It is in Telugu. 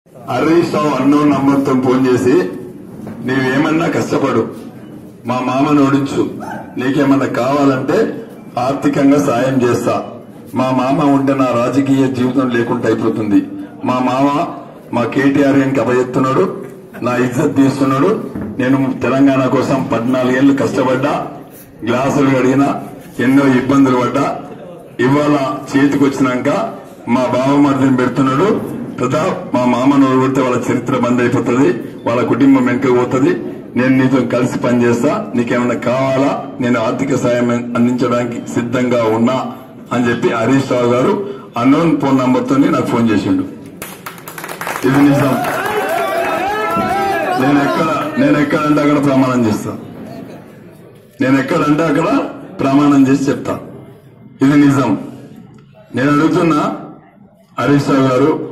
హరీష్ రావు అన్నో నంబర్తో ఫోన్ చేసి నీవేమన్నా కష్టపడు మా మామను ఓడించు నీకేమన్నా కావాలంటే ఆర్థికంగా సాయం చేస్తా మా మామ ఉంటే నా రాజకీయ జీవితం లేకుండా అయిపోతుంది మా మామ మా కేటీఆర్ గారికి అభయెత్తున్నాడు నా ఇజ్జత్ తీస్తున్నాడు నేను తెలంగాణ కోసం పద్నాలుగేళ్లు కష్టపడ్డా గ్లాసులు కడిగినా ఎన్నో ఇబ్బందులు పడ్డా ఇవాళ చేతికి వచ్చినాక మా బావమర్దిని పెడుతున్నాడు ప్రతాప్ మా మామను కొడితే వాళ్ళ చరిత్ర బంద్ అయిపోతుంది వాళ్ళ కుటుంబం వెనుక పోతుంది నేను నీతో కలిసి పనిచేస్తా నీకేమైనా కావాలా నేను ఆర్థిక సాయం అందించడానికి సిద్ధంగా ఉన్నా అని చెప్పి హరీష్ రావు గారు అన్నోన్ ఫోన్ నంబర్ తోని నాకు ఫోన్ చేసిండు ఇది నిజం నేను ఎక్కడ నేను ఎక్కడంటే అక్కడ ప్రమాణం చేస్తా నేను ఎక్కడంటే అక్కడ ప్రమాణం చేసి చెప్తా ఇది నిజం నేను అడుగుతున్నా హరీష్ రావు గారు